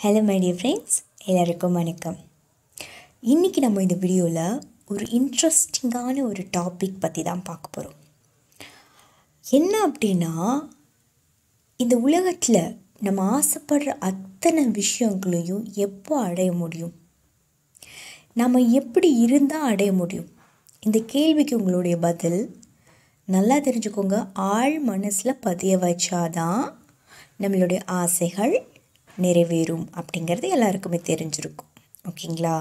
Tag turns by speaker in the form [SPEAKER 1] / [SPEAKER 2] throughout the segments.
[SPEAKER 1] hello my dear friends எல்லாருக்கும் வணக்கம் இன்றைக்கி நம்ம இந்த வீடியோவில் ஒரு இன்ட்ரெஸ்டிங்கான ஒரு டாபிக் பற்றி தான் பார்க்க போகிறோம் என்ன அப்படின்னா இந்த உலகத்தில் நம்ம ஆசைப்படுற அத்தனை விஷயங்களையும் எப்போ அடைய முடியும் நம்ம எப்படி இருந்தால் அடைய முடியும் இந்த கேள்விக்கு உங்களுடைய பதில் நல்லா தெரிஞ்சுக்கோங்க ஆழ் மனசில் பதிய வச்சாதான் நம்மளுடைய ஆசைகள் நிறைவேறும் அப்படிங்கிறது எல்லாருக்குமே தெரிஞ்சிருக்கும் ஓகேங்களா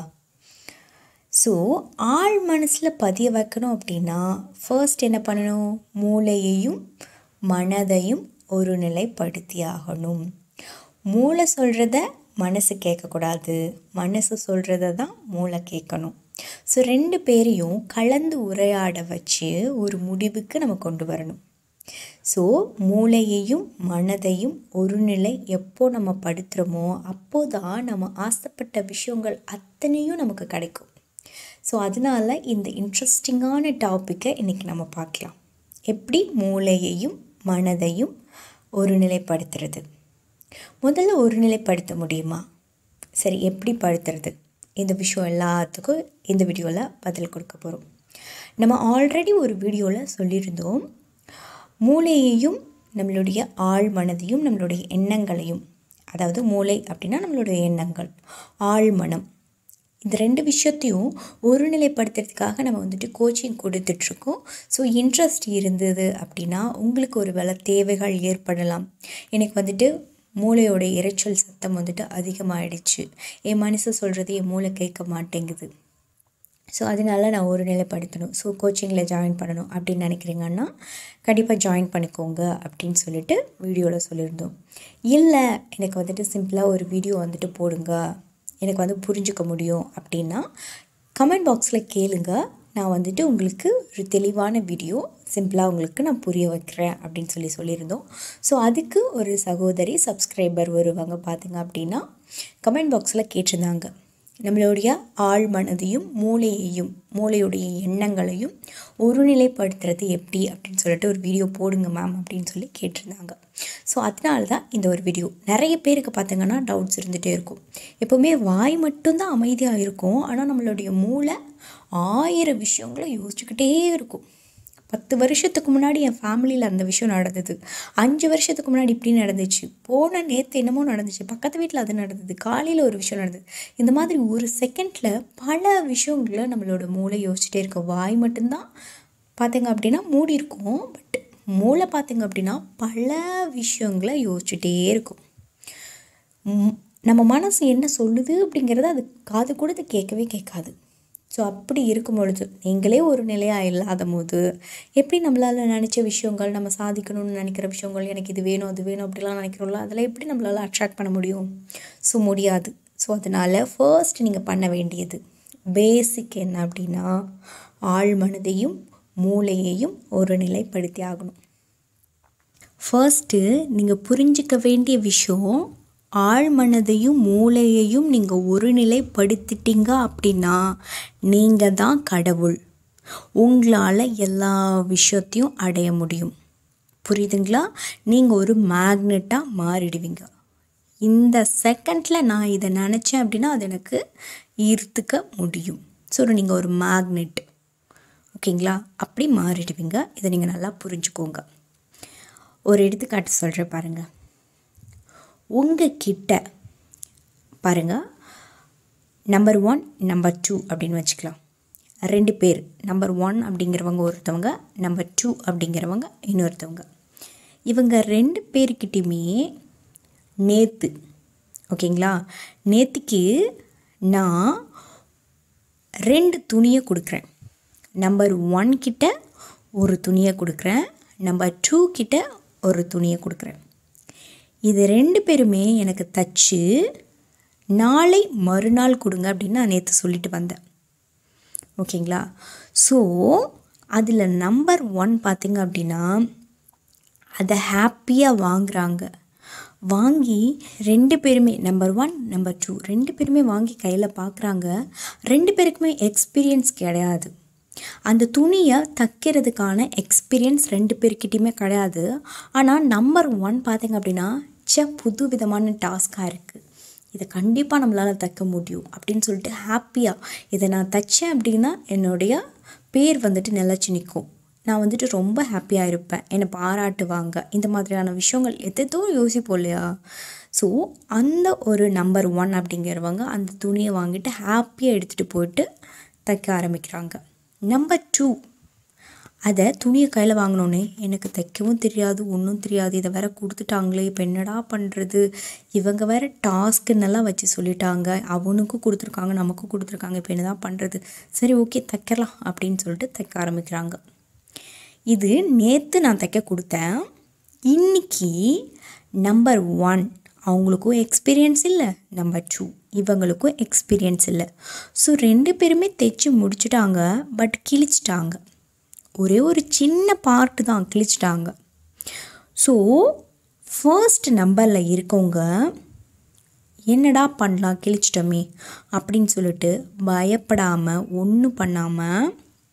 [SPEAKER 1] ஸோ ஆழ் மனசில் பதிய வைக்கணும் அப்படின்னா ஃபர்ஸ்ட் என்ன பண்ணணும் மூளையையும் மனதையும் ஒருநிலைப்படுத்தி ஆகணும் மூளை சொல்கிறத மனசு கேட்கக்கூடாது மனசு சொல்கிறத தான் மூளை கேட்கணும் ஸோ ரெண்டு பேரையும் கலந்து உரையாட வச்சு ஒரு முடிவுக்கு நம்ம கொண்டு வரணும் ஸோ மூளையையும் மனதையும் ஒரு நிலை எப்போ நம்ம படுத்துகிறோமோ அப்போ தான் நம்ம ஆசைப்பட்ட விஷயங்கள் அத்தனையும் நமக்கு கிடைக்கும் ஸோ அதனால் இந்த இன்ட்ரெஸ்டிங்கான டாப்பிக்கை இன்றைக்கி நம்ம பார்க்கலாம் எப்படி மூளையையும் மனதையும் ஒருநிலைப்படுத்துறது முதல்ல ஒருநிலைப்படுத்த முடியுமா சரி எப்படி படுத்துறது இந்த விஷயம் எல்லாத்துக்கும் இந்த வீடியோவில் பதில் கொடுக்க போகிறோம் நம்ம ஆல்ரெடி ஒரு வீடியோவில் சொல்லியிருந்தோம் மூளையையும் நம்மளுடைய ஆழ் மனதையும் நம்மளுடைய எண்ணங்களையும் அதாவது மூளை அப்படின்னா நம்மளுடைய எண்ணங்கள் ஆழ் மனம் இந்த ரெண்டு விஷயத்தையும் ஒருநிலைப்படுத்துறதுக்காக நம்ம வந்துட்டு கோச்சிங் கொடுத்துட்ருக்கோம் ஸோ இன்ட்ரெஸ்ட் இருந்தது அப்படின்னா உங்களுக்கு ஒரு வேலை தேவைகள் ஏற்படலாம் எனக்கு வந்துட்டு மூளையோட இரைச்சல் சத்தம் வந்துட்டு அதிகமாகிடுச்சு என் மனசு சொல்கிறது என் மூளை கேட்க மாட்டேங்குது ஸோ அதனால நான் ஒரு நிலைப்படுத்தணும் ஸோ கோச்சிங்கில் ஜாயின் பண்ணணும் அப்படின்னு நினைக்கிறீங்கன்னா கண்டிப்பாக ஜாயின் பண்ணிக்கோங்க அப்படின்னு சொல்லிட்டு வீடியோவில் சொல்லியிருந்தோம் இல்லை எனக்கு வந்துட்டு சிம்பிளாக ஒரு வீடியோ வந்துட்டு போடுங்க எனக்கு வந்து புரிஞ்சுக்க முடியும் அப்படின்னா கமெண்ட் பாக்ஸில் கேளுங்க நான் வந்துட்டு உங்களுக்கு ஒரு தெளிவான வீடியோ சிம்பிளாக உங்களுக்கு நான் புரிய வைக்கிறேன் அப்படின்னு சொல்லி சொல்லியிருந்தோம் ஸோ அதுக்கு ஒரு சகோதரி சப்ஸ்கிரைபர் வருவாங்க பார்த்தீங்க அப்படின்னா கமெண்ட் பாக்ஸில் கேட்டிருந்தாங்க நம்மளுடைய ஆழ் மனதையும் மூளையையும் மூளையுடைய எண்ணங்களையும் ஒருநிலைப்படுத்துறது எப்படி அப்படின்னு சொல்லிட்டு ஒரு வீடியோ போடுங்க மேம் அப்படின்னு சொல்லி கேட்டிருந்தாங்க ஸோ அதனால தான் இந்த ஒரு வீடியோ நிறைய பேருக்கு பார்த்தீங்கன்னா டவுட்ஸ் இருந்துகிட்டே இருக்கும் எப்போவுமே வாய் மட்டும்தான் அமைதியாக இருக்கும் ஆனால் நம்மளுடைய மூளை ஆயிரம் விஷயங்களை யோசிச்சுக்கிட்டே இருக்கும் பத்து வருஷத்துக்கு முன்னாடி என் ஃபேமிலியில் அந்த விஷயம் நடந்தது அஞ்சு வருஷத்துக்கு முன்னாடி இப்படி நடந்துச்சு போன நேற்று என்னமோ நடந்துச்சு பக்கத்து வீட்டில் அது நடந்தது காலையில் ஒரு விஷயம் நடந்தது இந்த மாதிரி ஒரு செகண்டில் பல விஷயங்களை நம்மளோட மூளை யோசிச்சுட்டே இருக்கும் வாய் மட்டும்தான் பார்த்தீங்க அப்படின்னா மூடி இருக்கும் பட் மூளை பார்த்தீங்க அப்படின்னா பல விஷயங்களை யோசிச்சுட்டே இருக்கும் நம்ம மனசு என்ன சொல்லுது அப்படிங்கிறத அது காது கொடுத்து கேட்கவே கேட்காது ஸோ அப்படி இருக்கும் பொழுது நீங்களே ஒரு நிலையாக இல்லாத போது எப்படி நம்மளால் நினச்ச விஷயங்கள் நம்ம சாதிக்கணும்னு நினைக்கிற விஷயங்கள் எனக்கு இது வேணும் அது வேணும் அப்படிலாம் நினைக்கிறோம்ல அதெல்லாம் எப்படி நம்மளால் அட்ராக்ட் பண்ண முடியும் ஸோ முடியாது ஸோ அதனால் ஃபர்ஸ்ட் நீங்கள் பண்ண வேண்டியது பேசிக் என்ன அப்படின்னா ஆழ் மனதையும் மூளையையும் ஒரு நிலைப்படுத்தி ஆகணும் ஃபர்ஸ்ட்டு நீங்கள் புரிஞ்சிக்க வேண்டிய விஷயம் ஆழ் மனதையும் மூளையையும் நீங்கள் ஒருநிலைப்படுத்திட்டீங்க அப்படின்னா நீங்கள் தான் கடவுள் உங்களால் எல்லா விஷயத்தையும் அடைய முடியும் புரியுதுங்களா நீங்கள் ஒரு மேக்னெட்டாக மாறிடுவீங்க இந்த செகண்டில் நான் இதை நினச்சேன் அப்படின்னா அது எனக்கு ஈர்த்துக்க முடியும் ஸோ நீங்கள் ஒரு மேக்னெட் ஓகேங்களா அப்படி மாறிடுவீங்க இதை நீங்கள் நல்லா புரிஞ்சுக்கோங்க ஒரு எடுத்துக்காட்டு சொல்கிறேன் பாருங்கள் உங்கள் கிட்ட பாருங்கள் நம்பர் ஒன் நம்பர் டூ அப்படின்னு வச்சுக்கலாம் ரெண்டு பேர் நம்பர் ஒன் அப்படிங்கிறவங்க ஒருத்தவங்க நம்பர் டூ அப்படிங்கிறவங்க இன்னொருத்தவங்க இவங்க ரெண்டு பேர்கிட்டையுமே நேற்று ஓகேங்களா நேற்றுக்கு நான் ரெண்டு துணியை கொடுக்குறேன் நம்பர் ஒன் கிட்ட ஒரு துணியை கொடுக்குறேன் நம்பர் டூ கிட்ட ஒரு துணியை கொடுக்குறேன் இது ரெண்டு பேருமே எனக்கு தச்சு நாளை மறுநாள் கொடுங்க அப்படின்னு நான் நேற்று சொல்லிட்டு வந்தேன் ஓகேங்களா ஸோ அதில் நம்பர் ஒன் பார்த்திங்க அப்படின்னா அதை ஹாப்பியாக வாங்குகிறாங்க வாங்கி ரெண்டு பேருமே நம்பர் ஒன் நம்பர் டூ ரெண்டு பேருமே வாங்கி கையில் பார்க்குறாங்க ரெண்டு பேருக்குமே எக்ஸ்பீரியன்ஸ் கிடையாது அந்த துணியை தைக்கிறதுக்கான எக்ஸ்பீரியன்ஸ் ரெண்டு பேர்கிட்டையுமே கிடையாது ஆனால் நம்பர் ஒன் பார்த்திங்க அப்படின்னா ச்சே புது விதமான டாஸ்காக இருக்குது இதை கண்டிப்பாக நம்மளால் தைக்க முடியும் அப்படின்னு சொல்லிட்டு ஹாப்பியாக இதை நான் தைச்சேன் அப்படின்னா என்னுடைய பேர் வந்துட்டு நிலச்சி நிற்கும் நான் வந்துட்டு ரொம்ப ஹாப்பியாக இருப்பேன் என்னை பாராட்டுவாங்க இந்த மாதிரியான விஷயங்கள் எதோ யோசிப்போம் இல்லையா ஸோ அந்த ஒரு நம்பர் ஒன் அப்படிங்கிறவங்க அந்த துணியை வாங்கிட்டு ஹாப்பியாக எடுத்துகிட்டு போயிட்டு தைக்க ஆரம்பிக்கிறாங்க நம்பர் டூ அதை துணியை கையில் வாங்கினோன்னே எனக்கு தைக்கவும் தெரியாது ஒன்றும் தெரியாது இதை வேற கொடுத்துட்டாங்களே இப்போ என்னடா பண்ணுறது இவங்க வேற டாஸ்க்குன்னெல்லாம் வச்சு சொல்லிட்டாங்க அவனுக்கும் கொடுத்துருக்காங்க நமக்கும் கொடுத்துருக்காங்க இப்போ என்ன தான் பண்ணுறது சரி ஓகே தைக்கலாம் அப்படின்னு சொல்லிட்டு தைக்க ஆரம்பிக்கிறாங்க இது நேற்று நான் தைக்க கொடுத்தேன் இன்னைக்கு நம்பர் ஒன் அவங்களுக்கும் எக்ஸ்பீரியன்ஸ் இல்லை நம்பர் டூ இவங்களுக்கும் எக்ஸ்பீரியன்ஸ் இல்லை ஸோ ரெண்டு பேருமே தைச்சி முடிச்சிட்டாங்க பட் கிழிச்சிட்டாங்க ஒரே ஒரு சின்ன பார்ட்டு தான் கிழிச்சிட்டாங்க ஸோ ஃபர்ஸ்ட் நம்பரில் இருக்கவங்க என்னடா பண்ணலாம் கிழிச்சிட்டோமே அப்படின்னு சொல்லிட்டு பயப்படாமல் ஒன்றும் பண்ணாமல்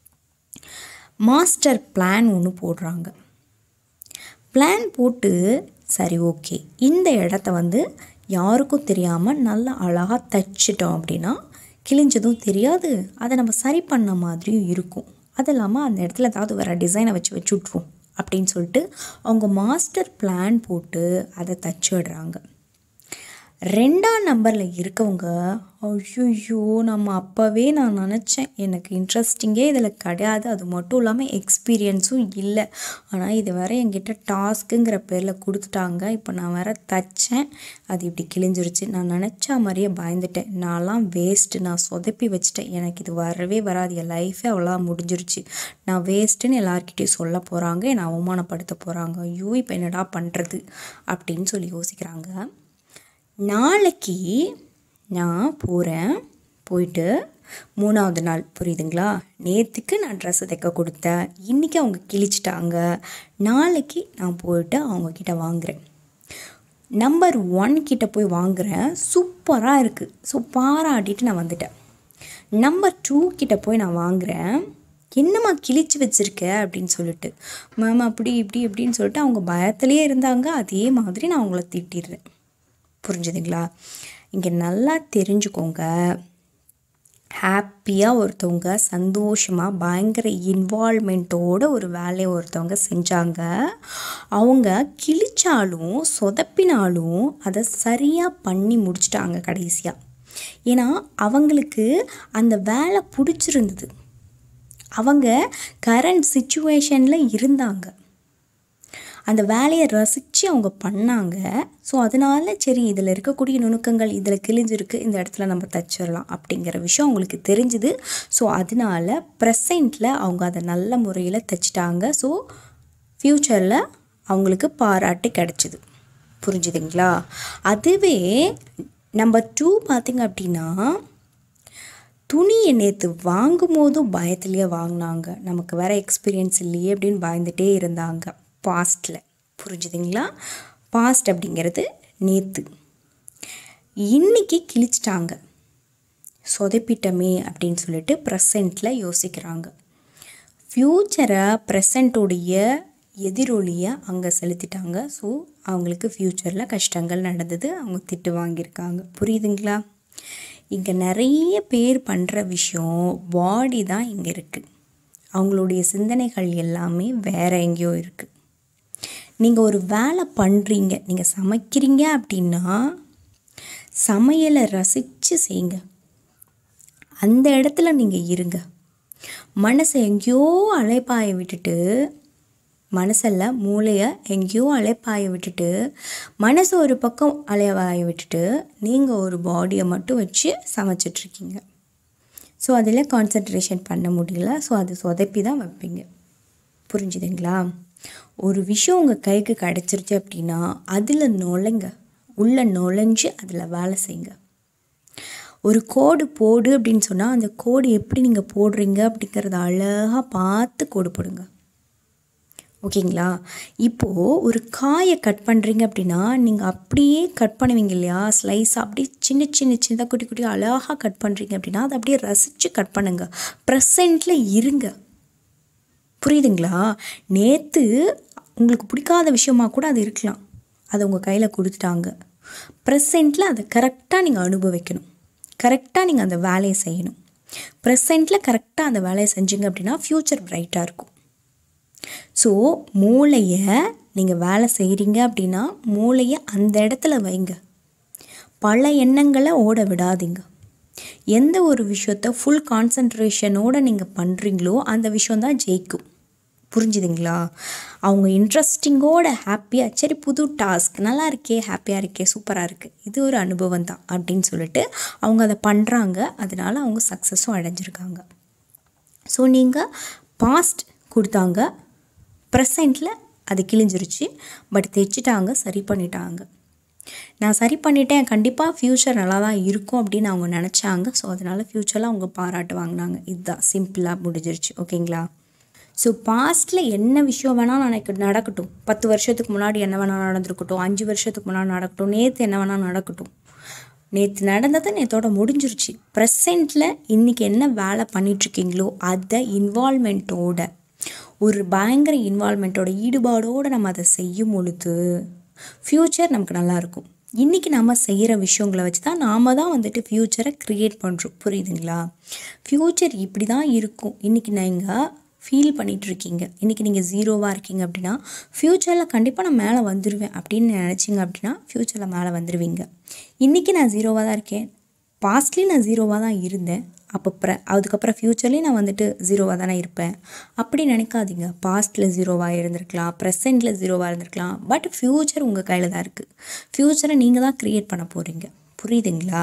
[SPEAKER 1] மாஸ்டர் பிளான் ஒன்று போடுறாங்க பிளான் போட்டு சரி ஓகே இந்த இடத்த வந்து யாருக்கும் தெரியாமல் நல்லா அழகாக தைச்சிட்டோம் அப்படின்னா கிழிஞ்சதும் தெரியாது அதை நம்ம சரி பண்ண மாதிரியும் இருக்கும் அது இல்லாமல் அந்த இடத்துல ஏதாவது வேறு டிசைனை வச்சு வச்சு விட்ருவோம் அப்படின்னு சொல்லிட்டு அவங்க மாஸ்டர் பிளான் போட்டு அதை தச்சு விடுறாங்க ரெண்டாம் நம்பரில் இருக்கவங்க ஐயோ நம்ம அப்போவே நான் நினச்சேன் எனக்கு இன்ட்ரெஸ்டிங்கே இதில் கிடையாது அது மட்டும் இல்லாமல் எக்ஸ்பீரியன்ஸும் இல்லை ஆனால் இது வேற என்கிட்ட டாஸ்க்குங்கிற பேரில் கொடுத்துட்டாங்க இப்போ நான் வேற தைச்சேன் அது இப்படி கிழிஞ்சிருச்சு நான் நினச்ச மாதிரியே பயந்துட்டேன் நான்லாம் வேஸ்ட்டு நான் சொதப்பி வச்சுட்டேன் எனக்கு இது வரவே வராது என் லைஃபே அவ்வளோ முடிஞ்சிருச்சு நான் வேஸ்ட்டுன்னு எல்லாருக்கிட்டையும் சொல்ல போகிறாங்க என்னை அவமானப்படுத்த போகிறாங்க ஐயோ இப்போ என்னடா பண்ணுறது அப்படின்னு சொல்லி யோசிக்கிறாங்க நாளைக்கு நான் போகிறேன் போயிட்டு மூணாவது நாள் புரியுதுங்களா நேற்றுக்கு நான் ட்ரெஸ்ஸை தைக்க கொடுத்தேன் இன்றைக்கி அவங்க கிழிச்சிட்டாங்க நாளைக்கு நான் போயிட்டு அவங்கக்கிட்ட வாங்குகிறேன் நம்பர் ஒன் கிட்ட போய் வாங்குகிறேன் சூப்பராக இருக்குது ஸோ பாராட்டிட்டு நான் வந்துட்டேன் நம்பர் டூ கிட்ட போய் நான் வாங்குகிறேன் என்னம்மா கிழிச்சு வச்சுருக்க அப்படின்னு சொல்லிட்டு மேம் அப்படி இப்படி இப்படின்னு சொல்லிட்டு அவங்க பயத்துலேயே இருந்தாங்க அதே மாதிரி நான் அவங்கள திட்டிடுறேன் புரிஞ்சுதுங்களா இங்கே நல்லா தெரிஞ்சுக்கோங்க ஹாப்பியாக ஒருத்தவங்க சந்தோஷமாக பயங்கர இன்வால்மெண்ட்டோட ஒரு வேலையை ஒருத்தவங்க செஞ்சாங்க அவங்க கிழிச்சாலும் சொதப்பினாலும் அதை சரியாக பண்ணி முடிச்சிட்டாங்க கடைசியாக ஏன்னா அவங்களுக்கு அந்த வேலை பிடிச்சிருந்தது அவங்க கரண்ட் சுச்சுவேஷனில் இருந்தாங்க அந்த வேலையை ரசித்து அவங்க பண்ணாங்க ஸோ அதனால சரி இதில் இருக்கக்கூடிய நுணுக்கங்கள் இதில் கிழிஞ்சிருக்கு இந்த இடத்துல நம்ம தச்சிடலாம் அப்படிங்கிற விஷயம் அவங்களுக்கு தெரிஞ்சுது ஸோ அதனால ப்ரெசண்ட்டில் அவங்க அதை நல்ல முறையில் தைச்சிட்டாங்க ஸோ ஃப்யூச்சரில் அவங்களுக்கு பாராட்டு கிடச்சிது புரிஞ்சுதுங்களா அதுவே நம்பர் டூ பார்த்திங்க அப்படின்னா துணியை நேற்று வாங்கும் போதும் பயத்துலேயே வாங்கினாங்க நமக்கு வேறு எக்ஸ்பீரியன்ஸ் இல்லையே அப்படின்னு பயந்துகிட்டே இருந்தாங்க பாஸ்ட்டில் புரிஞ்சுதுங்களா பாஸ்ட் அப்படிங்கிறது நேற்று இன்றைக்கி கிழிச்சிட்டாங்க சொதப்பிட்டமே அப்படின்னு சொல்லிட்டு ப்ரெசண்ட்டில் யோசிக்கிறாங்க ஃப்யூச்சரை ப்ரெசண்ட்டோடைய எதிரொலியை அங்கே செலுத்திட்டாங்க ஸோ அவங்களுக்கு ஃப்யூச்சரில் கஷ்டங்கள் நடந்தது அவங்க திட்டு வாங்கியிருக்காங்க புரியுதுங்களா இங்கே நிறைய பேர் பண்ணுற விஷயம் பாடி தான் இங்கே இருக்குது அவங்களுடைய சிந்தனைகள் எல்லாமே வேற எங்கேயோ இருக்குது நீங்கள் ஒரு வேலை பண்ணுறீங்க நீங்கள் சமைக்கிறீங்க அப்படின்னா சமையலை ரசித்து செய்யுங்க அந்த இடத்துல நீங்கள் இருங்க மனசை எங்கேயோ அலைப்பாய விட்டுட்டு மனசில் மூளையை எங்கேயோ அலைப்பாய விட்டுட்டு மனசை ஒரு பக்கம் அலைவாய விட்டுட்டு நீங்கள் ஒரு பாடியை மட்டும் வச்சு சமைச்சிட்ருக்கீங்க ஸோ அதில் கான்சன்ட்ரேஷன் பண்ண முடியல ஸோ அது சொதப்பி தான் வைப்பீங்க புரிஞ்சுதுங்களா ஒரு விஷயம் உங்கள் கைக்கு கிடச்சிருச்சு அப்படின்னா அதில் நுழைங்க உள்ளே நுழைஞ்சு அதில் வேலை செய்யுங்க ஒரு கோடு போடு அப்படின்னு சொன்னால் அந்த கோடு எப்படி நீங்கள் போடுறீங்க அப்படிங்கிறத அழகாக பார்த்து கோடு போடுங்க ஓகேங்களா இப்போது ஒரு காயை கட் பண்ணுறீங்க அப்படின்னா நீங்கள் அப்படியே கட் பண்ணுவீங்க இல்லையா ஸ்லைஸ் அப்படியே சின்ன சின்ன சின்ன குட்டி குட்டி அழகாக கட் பண்ணுறீங்க அப்படின்னா அதை அப்படியே ரசித்து கட் பண்ணுங்க ப்ரெசண்ட்டில் இருங்க புரியுதுங்களா நேற்று உங்களுக்கு பிடிக்காத விஷயமா கூட அது இருக்கலாம் அதை உங்கள் கையில் கொடுத்துட்டாங்க ப்ரெசென்ட்டில் அதை கரெக்டாக நீங்கள் அனுபவிக்கணும் கரெக்டாக நீங்கள் அந்த வேலையை செய்யணும் ப்ரெசென்ட்டில் கரெக்டாக அந்த வேலையை செஞ்சீங்க அப்படின்னா ஃப்யூச்சர் பிரைட்டாக இருக்கும் ஸோ மூளையை நீங்கள் வேலை செய்கிறீங்க அப்படின்னா மூளையை அந்த இடத்துல வைங்க பல எண்ணங்களை ஓட விடாதீங்க எந்த ஒரு விஷயத்த ஃபுல் கான்சன்ட்ரேஷனோடு நீங்கள் பண்ணுறீங்களோ அந்த விஷயந்தான் ஜெயிக்கும் புரிஞ்சுதுங்களா அவங்க இன்ட்ரெஸ்டிங்கோட ஹாப்பியாக சரி புது டாஸ்க் நல்லா இருக்கே ஹாப்பியாக இருக்கே சூப்பராக இருக்குது இது ஒரு அனுபவம் தான் அப்படின்னு சொல்லிட்டு அவங்க அதை பண்ணுறாங்க அதனால அவங்க சக்ஸஸும் அடைஞ்சிருக்காங்க ஸோ நீங்கள் பாஸ்ட் கொடுத்தாங்க ப்ரெசண்ட்டில் அது கிழிஞ்சிருச்சு பட் தைச்சிட்டாங்க சரி பண்ணிட்டாங்க நான் சரி பண்ணிட்டேன் கண்டிப்பாக ஃப்யூச்சர் நல்லா தான் இருக்கும் அப்படின்னு அவங்க நினச்சாங்க ஸோ அதனால் ஃப்யூச்சரில் அவங்க பாராட்டு வாங்கினாங்க இதுதான் சிம்பிளாக முடிஞ்சிருச்சு ஓகேங்களா ஸோ பாஸ்ட்டில் என்ன விஷயம் வேணால் எனக்கு நடக்கட்டும் பத்து வருஷத்துக்கு முன்னாடி என்ன வேணால் நடந்திருக்கட்டும் அஞ்சு வருஷத்துக்கு முன்னாடி நடக்கட்டும் நேற்று என்ன வேணால் நடக்கட்டும் நேற்று நடந்தது நேற்றோட முடிஞ்சிருச்சு ப்ரெசண்ட்டில் இன்றைக்கி என்ன வேலை பண்ணிகிட்ருக்கீங்களோ அதை இன்வால்மெண்ட்டோட ஒரு பயங்கர இன்வால்மெண்ட்டோட ஈடுபாடோடு நம்ம அதை செய்யும் பொழுது ஃப்யூச்சர் நமக்கு நல்லாயிருக்கும் இன்றைக்கி நம்ம செய்கிற விஷயங்களை வச்சு தான் நாம் தான் வந்துட்டு ஃப்யூச்சரை க்ரியேட் பண்ணுறோம் புரியுதுங்களா ஃப்யூச்சர் இப்படி தான் இருக்கும் இன்றைக்கி நீங்கள் ஃபீல் பண்ணிகிட்ருக்கீங்க இன்றைக்கி நீங்கள் ஜீரோவாக இருக்கீங்க அப்படின்னா ஃப்யூச்சரில் கண்டிப்பாக நான் மேலே வந்துடுவேன் அப்படின்னு நினச்சிங்க அப்படின்னா ஃப்யூச்சரில் மேலே வந்துடுவீங்க இன்றைக்கி நான் ஜீரோவாக தான் இருக்கேன் பாஸ்ட்லேயும் நான் ஜீரோவாக தான் இருந்தேன் அப்போ ப்ர அதுக்கப்புறம் ஃப்யூச்சர்லேயும் நான் வந்துட்டு ஜீரோவாக தானே இருப்பேன் அப்படி நினைக்காதீங்க பாஸ்ட்டில் ஜீரோவாக இருந்திருக்கலாம் ப்ரெசென்ட்டில் ஜீரோவாக இருந்திருக்கலாம் பட் ஃப்யூச்சர் உங்கள் கையில் தான் இருக்குது ஃப்யூச்சரை நீங்கள் தான் க்ரியேட் பண்ண போகிறீங்க புரியுதுங்களா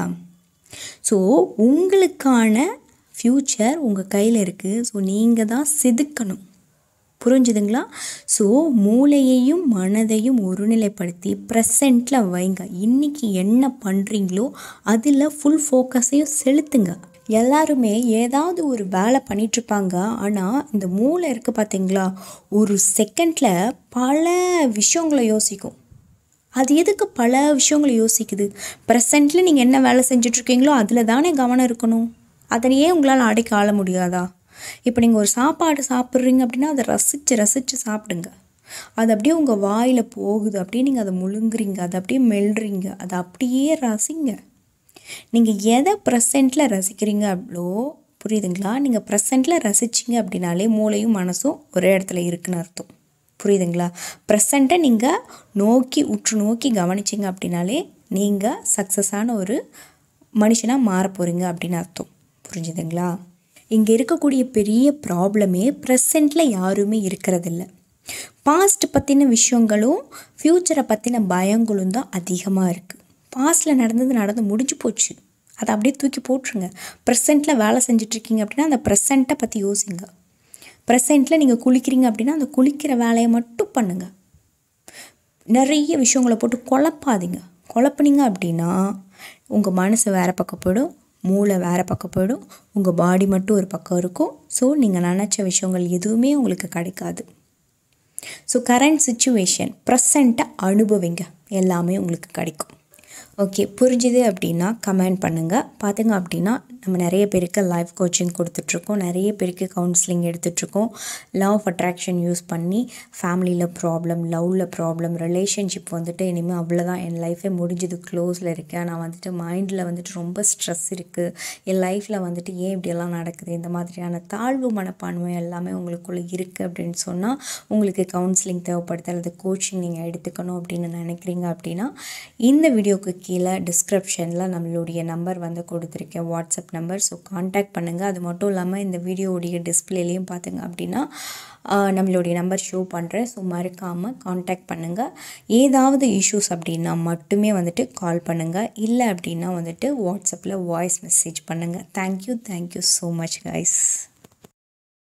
[SPEAKER 1] ஸோ உங்களுக்கான ஃப்யூச்சர் உங்கள் கையில் இருக்குது ஸோ நீங்கள் தான் செதுக்கணும் புரிஞ்சுதுங்களா ஸோ மூளையையும் மனதையும் ஒருநிலைப்படுத்தி ப்ரெசண்ட்டில் வைங்க இன்றைக்கி என்ன பண்ணுறீங்களோ அதில் ஃபுல் ஃபோக்கஸையும் செலுத்துங்க எல்லாருமே ஏதாவது ஒரு வேலை பண்ணிகிட்ருப்பாங்க ஆனால் இந்த மூளை இருக்குது பார்த்தீங்களா ஒரு செகண்டில் பல விஷயங்களை யோசிக்கும் அது எதுக்கு பல விஷயங்களை யோசிக்குது ப்ரெசண்ட்டில் நீங்கள் என்ன வேலை செஞ்சிட்ருக்கீங்களோ அதில் தானே கவனம் இருக்கணும் அதனையே உங்களால் அடைக்க ஆள முடியாதா இப்போ நீங்கள் ஒரு சாப்பாடு சாப்பிட்றீங்க அப்படின்னா அதை ரசித்து ரசித்து சாப்பிடுங்க அது அப்படியே உங்கள் வாயில் போகுது அப்படியே நீங்கள் அதை முழுங்குறீங்க அதை அப்படியே மெல்றீங்க அதை அப்படியே ரசிங்க நீங்கள் எதை ப்ரெசண்ட்டில் ரசிக்கிறீங்க அவ்வளோ புரியுதுங்களா நீங்கள் ப்ரெசண்ட்டில் ரசிச்சிங்க அப்படின்னாலே மூளையும் மனசும் ஒரே இடத்துல இருக்குன்னு அர்த்தம் புரியுதுங்களா ப்ரெசண்ட்டை நீங்கள் நோக்கி உற்று நோக்கி கவனிச்சிங்க அப்படின்னாலே நீங்கள் சக்ஸஸான ஒரு மனுஷனாக மாற போகிறீங்க அப்படின்னு அர்த்தம் புரிஞ்சுதுங்களா இங்கே இருக்கக்கூடிய பெரிய ப்ராப்ளமே ப்ரெசண்ட்டில் யாருமே இருக்கிறதில்ல பாஸ்ட் பற்றின விஷயங்களும் ஃப்யூச்சரை பற்றின பயங்களும் தான் அதிகமாக இருக்குது பாஸ்ட்டில் நடந்தது நடந்து முடிஞ்சு போச்சு அதை அப்படியே தூக்கி போட்டுருங்க ப்ரெசண்ட்டில் வேலை செஞ்சிட்ருக்கீங்க அப்படின்னா அந்த ப்ரெசண்ட்டை பற்றி யோசிங்க ப்ரெசண்ட்டில் நீங்கள் குளிக்கிறீங்க அப்படின்னா அந்த குளிக்கிற வேலையை மட்டும் பண்ணுங்கள் நிறைய விஷயங்களை போட்டு குழப்பாதீங்க குழப்புனீங்க அப்படின்னா உங்கள் மனசு வேறு பக்கம் போயிடும் மூளை வேறு பக்கம் போயிடும் உங்கள் பாடி மட்டும் ஒரு பக்கம் இருக்கும் ஸோ நீங்கள் நினச்ச விஷயங்கள் எதுவுமே உங்களுக்கு கிடைக்காது ஸோ கரண்ட் சுச்சுவேஷன் ப்ரெசண்ட்டை அனுபவிங்க எல்லாமே உங்களுக்கு கிடைக்கும் ஓகே புரிஞ்சுது அப்படின்னா கமெண்ட் பண்ணுங்கள் பார்த்திங்க அப்படின்னா நம்ம நிறைய பேருக்கு லைஃப் கோச்சிங் கொடுத்துட்ருக்கோம் நிறைய பேருக்கு கவுன்சிலிங் எடுத்துகிட்ருக்கோம் லவ் ஆஃப் அட்ராக்ஷன் யூஸ் பண்ணி ஃபேமிலியில் ப்ராப்ளம் லவ்வில் ப்ராப்ளம் ரிலேஷன்ஷிப் வந்துட்டு இனிமேல் அவ்வளோதான் என் லைஃபே முடிஞ்சது க்ளோஸில் இருக்கேன் நான் வந்துட்டு மைண்டில் வந்துட்டு ரொம்ப ஸ்ட்ரெஸ் இருக்குது என் லைஃப்பில் வந்துட்டு ஏன் இப்படியெல்லாம் நடக்குது இந்த மாதிரியான தாழ்வு மனப்பான்மை எல்லாமே உங்களுக்குள்ளே இருக்குது அப்படின்னு சொன்னால் உங்களுக்கு கவுன்சிலிங் தேவைப்படுது அல்லது கோச்சிங் நீங்கள் எடுத்துக்கணும் அப்படின்னு நினைக்கிறீங்க அப்படின்னா இந்த வீடியோக்கு கீழே டிஸ்கிரிப்ஷனில் நம்மளுடைய நம்பர் வந்து கொடுத்துருக்கேன் வாட்ஸ்அப் நம்பர் ஸோ காண்டாக்ட் பண்ணுங்கள் அது மட்டும் இல்லாமல் இந்த வீடியோவுடைய டிஸ்பிளேலையும் பார்த்தீங்க அப்படின்னா நம்மளுடைய நம்பர் ஷோ பண்ணுறேன் ஸோ மறக்காமல் காண்டாக்ட் பண்ணுங்கள் ஏதாவது இஷ்யூஸ் அப்படின்னா மட்டுமே வந்துட்டு கால் பண்ணுங்கள் இல்லை அப்படின்னா வந்துட்டு வாட்ஸ்அப்பில் வாய்ஸ் மெசேஜ் பண்ணுங்கள் thank you thank you so much guys